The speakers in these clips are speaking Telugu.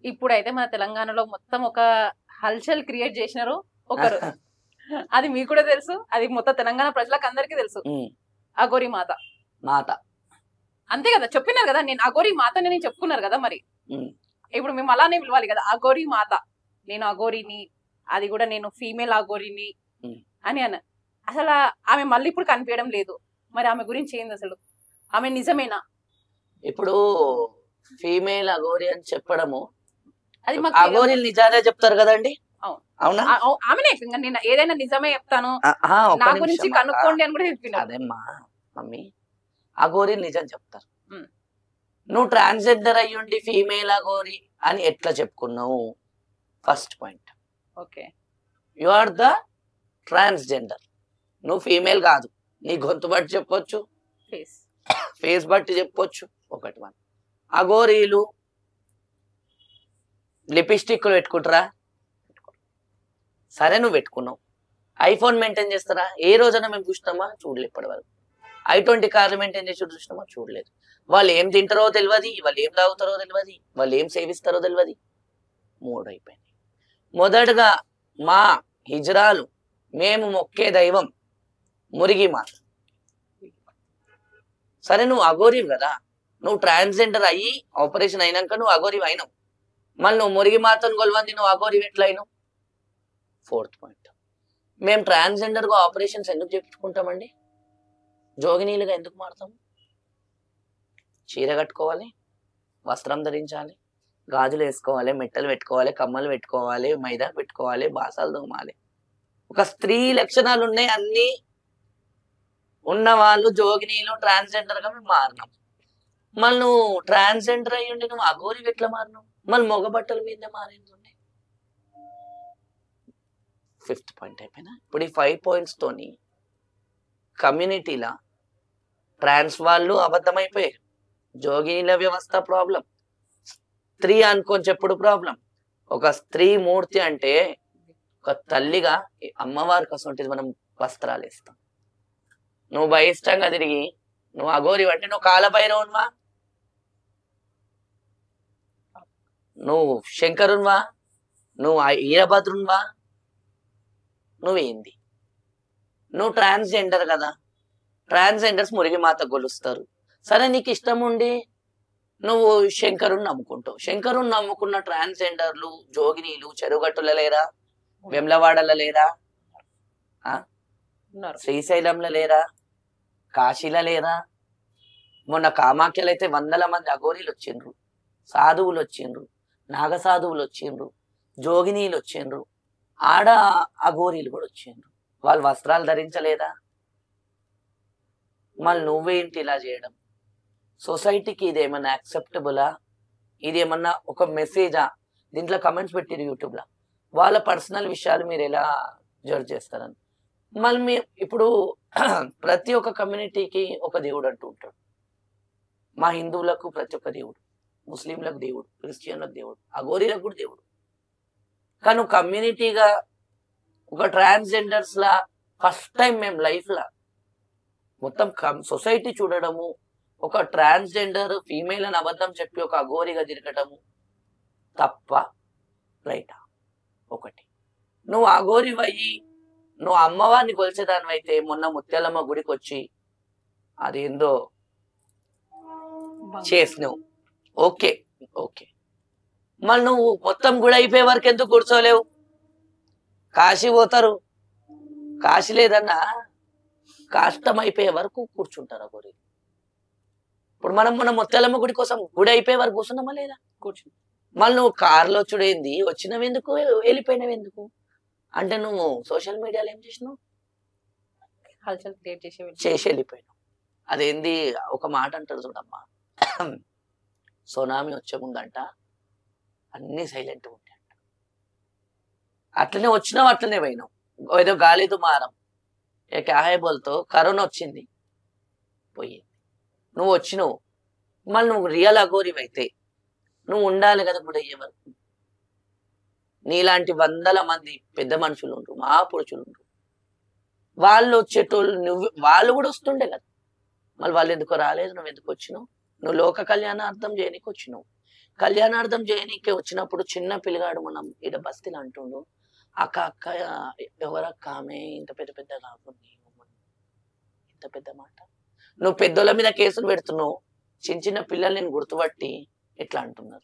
ఇప్పుడైతే మన తెలంగాణలో మొత్తం ఒక హల్చల్ క్రియేట్ చేసినారు ఒకరు అది మీకు కూడా తెలుసు అది మొత్తం తెలంగాణ ప్రజలకు అందరికీ తెలుసు ఉమ్, అగోరి మాత మాత అంతే కదా చెప్పినారు కదా నేను అగోరి మాత అని నేను చెప్పుకున్నారు కదా మరి ఉమ్, ఇప్పుడు మేము అలానే పిలవాలి కదా అగోరి మాత నేను అగోరిని అది కూడా నేను ఫీమేల్ అగోరిని ఉమ్. అని అన్న అసలు ఆ- ఆమె మళ్ళీ ఇప్పుడు కనిపించడం లేదు మరి ఆమె గురించి ఏంది అసలు ఆమె నిజమేనా ఇప్పుడు ఫీమేల్ అగోరి అని చెప్పడము అది మాకు అగోరీలు నిజాలే చెప్తారు కదండి అవును. అవునా ఆ- ఆ- ఆమెనే ఇంకా నేను ఏదైనా నిజమే చెప్తాను ఆ, ఆ, ఒక్క నా నిమిషం గురించి అక్క. కనుక్కోండి అని కూడా చెప్పిన అదేమ్మా మమ్మీ అగోరీలు నిజం చెప్తారు ఉమ్. నువ్వు ట్రాన్స్జెండర్ అయ్యుండి ఫీమేల్ అగోరి అని ఎట్లా చెప్పుకున్నావు first point okay you are the transgender నువ్వు ఫీమేల్ కాదు నీ గొంతు బట్టి చెప్పొచ్చు ఫేస్ ఫేస్ బట్టి చెప్పొచ్చు ఒకటి వన్ అగోరీలు లిప్స్టిక్లు పెట్టుకుంటారా సరే నువ్వు పెట్టుకున్నావు ఐఫోన్ మెయింటైన్ చేస్తారా ఏ రోజైనా మేము చూసినామా చూడలేదు ఇప్పటి వరకు ఐ ట్వంటీ కార్లు మెయింటైన్ చేసి చూసినామా చూడలేదు వాళ్ళు ఏం తింటారో తెలియదు వాళ్ళు ఏం తాగుతారో తెలియదు వాళ్ళు ఏం సేవిస్తారో తెలియదు మూడు అయిపోయింది మొదటగా మా హిజ్రాలు మేము మొక్కే దైవం మురిగి మాత సరే నువ్వు అఘోరివి కదా నువ్వు ట్రాన్స్జెండర్ అయ్యి ఆపరేషన్ అయినాక నువ్వు అఘోరివి అయినావు మళ్ళీ నువ్వు మురిగి మాతను కొలవంది నువ్వు అఘోరివి ఎట్లా అయినావు ఫోర్త్ పాయింట్ మేము ట్రాన్స్జెండర్గా ఆపరేషన్స్ ఎందుకు చెప్పుకుంటామండి జోగినీలుగా ఎందుకు మారుతాము చీర కట్టుకోవాలి వస్త్రం ధరించాలి గాజులు వేసుకోవాలి మెట్టలు పెట్టుకోవాలి కమ్మలు పెట్టుకోవాలి మైదా పెట్టుకోవాలి బాసాలు తోమాలి ఒక స్త్రీ లక్షణాలు ఉన్నాయి అన్ని ఉన్న వాళ్ళు జోగినీలు ట్రాన్స్జెండర్ గా మేము మారినాం మళ్ళీ నువ్వు ట్రాన్స్జెండర్ అయ్యి ఉండి నువ్వు అఘోరి ఎట్లా మారినావు మళ్ళీ మగ బట్టల మీద మారింది ఫిఫ్త్ పాయింట్ అయిపోయినా ఇప్పుడు ఈ ఫైవ్ పాయింట్స్ తోని కమ్యూనిటీలా ట్రాన్స్ వాళ్ళు అబద్ధమైపోయారు జోగినీల వ్యవస్థ ప్రాబ్లం స్త్రీ అనుకొని చెప్పుడు ప్రాబ్లం ఒక స్త్రీ మూర్తి అంటే ఒక తల్లిగా ఈ అమ్మవారికి అసలు మనం వస్త్రాలు ఇస్తాం నువ్వు బహిష్టంగా తిరిగి నువ్వు అఘోరి అంటే నువ్వు కాలభైరవున్వా నువ్వు శంకరున్వా నువ్వు ఆ ఈరభద్రున్వా నువ్వేంది నువ్వు ట్రాన్స్జెండర్ కదా ట్రాన్స్జెండర్స్ మురిగి మాత గొలుస్తారు సరే నీకు ఇష్టం ఉండి నువ్వు శంకరుని నమ్ముకుంటావు శంకరుని నమ్ముకున్న ట్రాన్స్జెండర్లు జోగినీలు చెరుగట్టుల లేరా వెమ్లవాడల లేరా ఉన్నారు శ్రీశైలంలో లేరా కాశీలో లేరా మొన్న కామాఖ్యలో అయితే వందల మంది అఘోరీలు వచ్చిండ్రు సాధువులు వచ్చిండ్రు నాగ సాధువులు వచ్చిండ్రు జోగినీలు వచ్చిండ్రు ఆడ అఘోరీలు కూడా వచ్చిండ్రు వాళ్ళు వస్త్రాలు ధరించలేదా మళ్ళీ నువ్వేంటి ఇలా చేయడం సొసైటీకి ఇది ఏమన్నా యాక్సెప్టబులా ఇది ఏమన్నా ఒక మెసేజా దీంట్లో కమెంట్స్ పెట్టిరు యూట్యూబ్లో వాళ్ళ పర్సనల్ విషయాలు మీరు ఎలా జడ్జ్ చేస్తారని మళ్ళీ మీ ఇప్పుడు ప్రతి ఒక్క కమ్యూనిటీకి ఒక దేవుడు అంటూ ఉంటాడు మా హిందువులకు ప్రతి ఒక్క దేవుడు ముస్లింలకు దేవుడు క్రిస్టియన్లకు దేవుడు అఘోరీలకు కూడా దేవుడు కానీ కమ్యూనిటీగా ఒక ట్రాన్స్జెండర్స్ లా ఫస్ట్ టైం మేము లైఫ్ లా మొత్తం సొసైటీ చూడడము ఒక ట్రాన్స్జెండర్ ఫీమేల్ అని అబద్ధం చెప్పి ఒక అఘోరిగా తిరగటము తప్ప రైటా ఒకటి నువ్వు అఘోరి అయ్యి నువ్వు అమ్మవారిని కొలిచేదానివైతే మొన్న ముత్యాలమ్మ గుడికి వచ్చి అదేందో చేసినావు ఓకే ఓకే మళ్ళీ నువ్వు మొత్తం గుడి అయిపోయే వరకు ఎందుకు కూర్చోలేవు కాశీ పోతారు కాశీ లేదన్నా కష్టం అయిపోయే వరకు కూర్చుంటారు ఆ గుడి ఇప్పుడు మనం మన ముత్యాలమ్మ గుడి కోసం గుడి అయిపోయే వరకు కూర్చున్నామా లేదా కూర్చుని మళ్ళీ నువ్వు కార్లో వచ్చుడేంది వచ్చినవి ఎందుకు వెళ్ళిపోయినవి ఎందుకు అంటే నువ్వు సోషల్ మీడియాలో ఏం చేసినావు హల్చల్ క్రియేట్ చేసే వెళ్ళి- చేసి వెళ్ళిపోయినావు అదేంది ఒక మాట అంటారు చూడమ్మా సునామీ వచ్చే ముందంట అన్ని సైలెంట్ ఉంటాయి అంట అట్లనే వచ్చినావు అట్లనే పోయినావు ఏదో గాలి దుమారం ఏ క్యాహే బోల్తో కరోనా వచ్చింది పోయింది నువ్వు వచ్చినావు మళ్ళీ నువ్వు రియల్ అఘోరివి అయితే నువ్వు ఉండాలి కదా ఇప్పుడు అయ్యే వరకు నీలాంటి వందల మంది పెద్ద మనుషులు ఉండరు మహాపురుషులు ఉండరు వాళ్ళు వచ్చేటోళ్ళు నువ్వు వాళ్ళు కూడా వస్తుండే కదా మళ్ళీ వాళ్ళు ఎందుకో రాలేదు నువ్వు ఎందుకు వచ్చినావు నువ్వు లోక కళ్యాణార్థం చేయనికి వచ్చినావు కళ్యాణార్థం చేయనీకే వచ్చినప్పుడు చిన్న పిల్లగాడు మనం ఈడ బస్తీలు అంటుండు అక్క అక్క ఎవరక్క ఆమె ఇంత పెద్ద పెద్ద కాకుండా ఇంత పెద్ద మాట నువ్వు పెద్దోళ్ళ మీద కేసులు పెడుతున్నావు చిన్న చిన్న పిల్లల్ని గుర్తుపట్టి ఎట్లా అంటున్నారు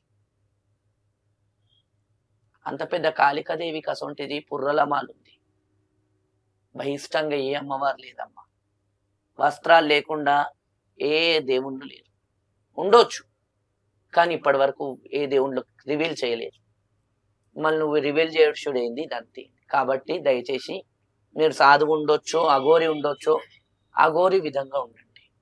అంత పెద్ద కాళికాదేవికి అసొంటిది పుర్రలమాలుంది బహిష్టంగా ఏ అమ్మవారు లేదమ్మా వస్త్రాలు లేకుండా ఏ దేవుళ్ళు లేరు ఉండొచ్చు కానీ ఇప్పటి వరకు ఏ దేవుళ్ళు రివీల్ చేయలేరు మళ్ళీ నువ్వు రివీల్ చేయడం ఏంది ఇదంతే కాబట్టి దయచేసి మీరు సాధువు ఉండొచ్చు అఘోరి ఉండొచ్చు అఘోరి విధంగా ఉండండి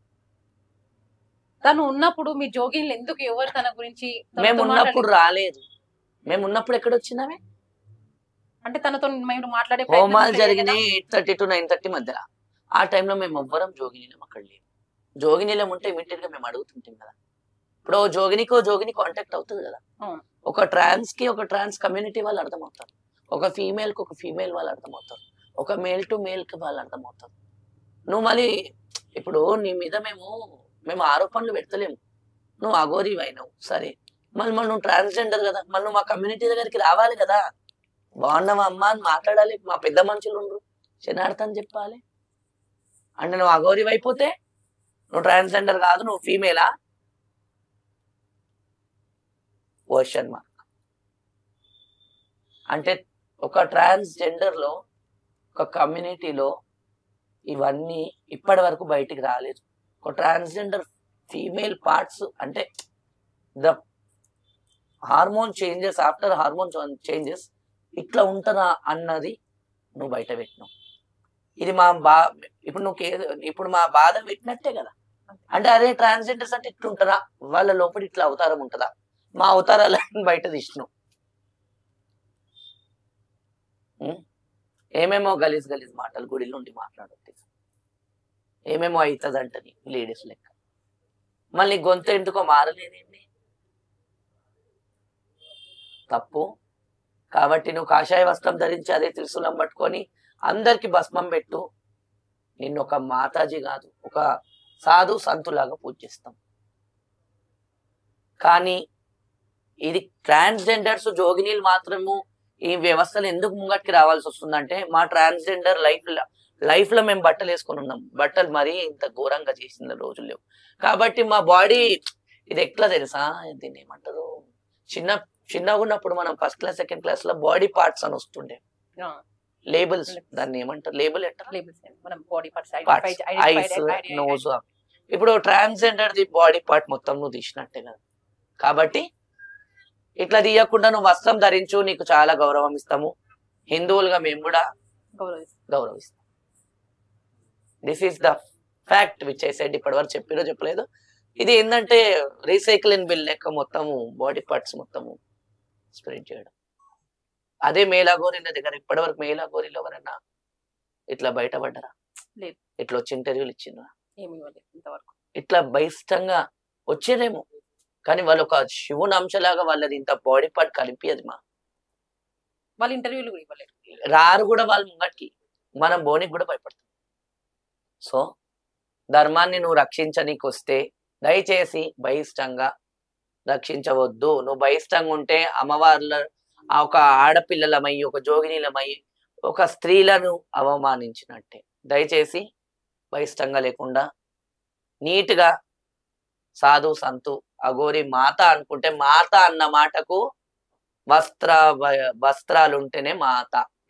తను ఉన్నప్పుడు మీ జోగిన్లు ఎందుకు ఎవరు తన గురించి తనతో మేము ఉన్నప్పుడు మాట్లాడి- రాలేదు మేము ఉన్నప్పుడు ఎక్కడ వచ్చినామే అంటే తనతో మీరు మాట్లాడే ప్రయత్నం హోమాలు చేయలేదా? జరిగినాయి eight thirty to nine thirty మధ్యలో ఆ టైంలో మేము ఎవ్వరం జోగినీలం అక్కడ లేము జోగినీలం ఉంటే ఇమీడియట్ గా మేము అడుగుతుంటాం కదా ఇప్పుడు ఓ జోగినికో జోగిని కాంటాక్ట్ అవుతుంది కదా అవును. ఒక ట్రాన్స్ కి ఒక ట్రాన్స్ కమ్యూనిటీ వాళ్ళు అర్థమవుతారు ఒక ఫీమేల్ కి ఒక ఫీమేల్ వాళ్ళు అర్థమవుతారు ఒక మేల్ టు మేల్ కి వాళ్ళు అర్థమవుతారు నువ్వు మళ్ళీ ఇప్పుడు నీ మీద మేము మేము ఆరోపణలు పెడతలేము నువ్వు అఘోరి అయినావు సరే మళ్ళీ మనం నువ్వు ట్రాన్స్జెండర్ కదా మళ్ళీ నువ్వు మా కమ్యూనిటీ దగ్గరికి రావాలి కదా బాగున్నావా అమ్మా అని మాట్లాడాలి మా పెద్ద మనుషులు ఉండరు శనార్థం చెప్పాలి అంటే నువ్వు అఘోరి అయిపోతే నువ్వు ట్రాన్స్జెండర్ కాదు నువ్వు ఫీమేలా క్వశ్చన్ మార్క్ అంటే ఒక ట్రాన్స్జెండర్ లో ఒక కమ్యూనిటీలో ఇవన్నీ ఇప్పటి వరకు బయటికి రాలేదు ఒక ట్రాన్స్జెండర్ ఫీమేల్ పార్ట్స్ అంటే the hormone changes after hormone changes ఇట్లా ఉంటుందా అన్నది నువ్వు బయట పెట్టినావు ఇది మా బా ఇప్పుడు నువ్వు కే- ఇప్పుడు మా బాధ పెట్టినట్టే కదా అంటే అదే ట్రాన్స్జెండర్స్ అంటే ఇట్లుంటారా వాళ్ళ లోపల ఇట్లా అవతారం ఉంటుందా మా అవతారాలను బయట తీసినావు ఉం? ఏమేమో గలీజ్ గలీజ్ మాటలు గుడిలో ఉండి మాట్లాడొద్దు ఏమేమో అవుతుంది అంటని లేడీస్ లెక్క మళ్ళీ గొంతు ఎందుకో మారలేదేంటి తప్పు కాబట్టి నువ్వు కాషాయ వస్త్రం ధరించి అదే త్రిశూలం పట్టుకొని అందరికి భస్మం పెట్టు నిన్ను ఒక మాతాజీ కాదు ఒక సాధు సంతులాగా పూజిస్తాం కానీ ఇది ట్రాన్స్జెండర్స్ జోగినీలు మాత్రము ఈ వ్యవస్థలు ఎందుకు ముంగట్కి రావాల్సి వస్తుందంటే మా ట్రాన్స్జెండర్ లైఫ్ లైఫ్ లో మేము బట్టలు వేసుకొని ఉన్నాం బట్టలు మరీ ఇంత ఘోరంగా చేసిన రోజులు లేవు కాబట్టి మా బాడీ ఇది ఎట్లా తెలుసా దీన్ని ఏమంటారు చిన్న చిన్నగా ఉన్నప్పుడు మనం ఫస్ట్ క్లాస్ సెకండ్ క్లాస్ లో బాడీ పార్ట్స్ అని వస్తుండే ఆ, లేబుల్స్ దాన్ని ఏమంటారు లేబుల్ ఎట్లా labels ఏంటి? మనం body parts parts eyes nose ఇప్పుడు ట్రాన్స్జెండర్ ది బాడీ పార్ట్ మొత్తం నువ్వు తీసినట్టే కదా కాబట్టి ఇట్లా తీయకుండా నువ్వు వస్త్రం ధరించు నీకు చాలా గౌరవం ఇస్తాము హిందువులుగా మేము కూడా గౌరవిస్తాం గౌరవిస్తాం this is the fact which I said ఇప్పటి వరకు చెప్పిరో చెప్పలేదు ఇది ఏంటంటే రీసైక్లింగ్ బిల్ లెక్క మొత్తము బాడీ పార్ట్స్ మొత్తము స్ప్రెడ్ చేయడం అదే మేలాగోరిల దగ్గర ఇప్పటి వరకు మేలాగోరిలో ఎవరన్నా ఇట్లా బయటపడ్డరా లేదు. ఇట్లా వచ్చి ఇంటర్వ్యూలు ఇచ్చిండ్రా ఏమి ఇవ్వలేదు ఇంతవరకు ఇట్లా బహిష్టంగా వచ్చేదేమో కానీ వాళ్ళు ఒక శివుని అంశలాగా వాళ్ళది ఇంత బాడీ పార్ట్ కలిపియదు మా వాళ్ళు ఇంటర్వ్యూలు కూడా ఇవ్వలేదు రారు కూడా వాళ్ళ ముంగటికి మనం బోనికి కూడా భయపడతాం సో ధర్మాన్ని నువ్వు రక్షించనీకి వస్తే దయచేసి బహిష్టంగా రక్షించవద్దు నువ్వు బహిష్టంగా ఉంటే అమ్మవార్ల ఆ ఒక ఆడపిల్లలమై ఒక జోగినీలమై ఒక స్త్రీలను అవమానించినట్టే దయచేసి బహిష్టంగా లేకుండా నీట్గా సాధు సంతు అగోరి మాత అనుకుంటే మాత అన్న మాటకు వస్త్ర వస్త్రాలు ఉంటేనే మాత